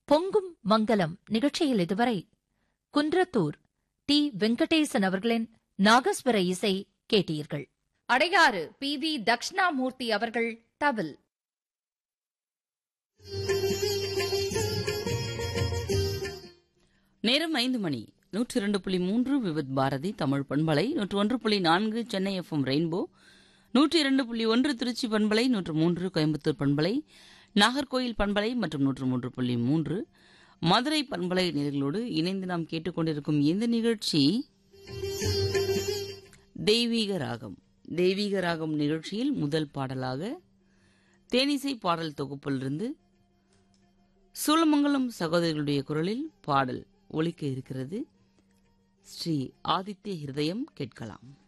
பொங்கும் மங்கலம் நிகழ்ச்சியில் இதுவரை குன்றத்தூர் டி வெங்கடேசன் அவர்களின் நாகஸ்வர இசை கேட்டீர்கள் அடையாறு பி வி தக்ஷணாமூர்த்தி அவர்கள் தவில் நேரம் ஐந்து மணி நூற்றி இரண்டு புள்ளி மூன்று விவித் பாரதி தமிழ் பண்பலை நூற்று ஒன்று புள்ளி நான்கு சென்னை எஃப்எம் ரெயின்போ நூற்றி இரண்டு புள்ளி ஒன்று திருச்சி பண்பலை நூற்று மூன்று கோயம்புத்தூர் பண்பலை நாகர்கோயில் பண்பலை மற்றும் நூற்று மூன்று புள்ளி மூன்று மதுரை பண்பலை நிலைகளோடு இணைந்து நாம் கேட்டுக்கொண்டிருக்கும் இந்த நிகழ்ச்சி தெய்வீக ராகம் தெய்வீக ராகம் நிகழ்ச்சியில் முதல் பாடலாக தேனிசை பாடல் தொகுப்பிலிருந்து சூலமங்கலம் சகோதரிகளுடைய குரலில் பாடல் ஒலிக்க இருக்கிறது ஸ்ரீ ஆதித்ய ஹிருதயம் கேட்கலாம்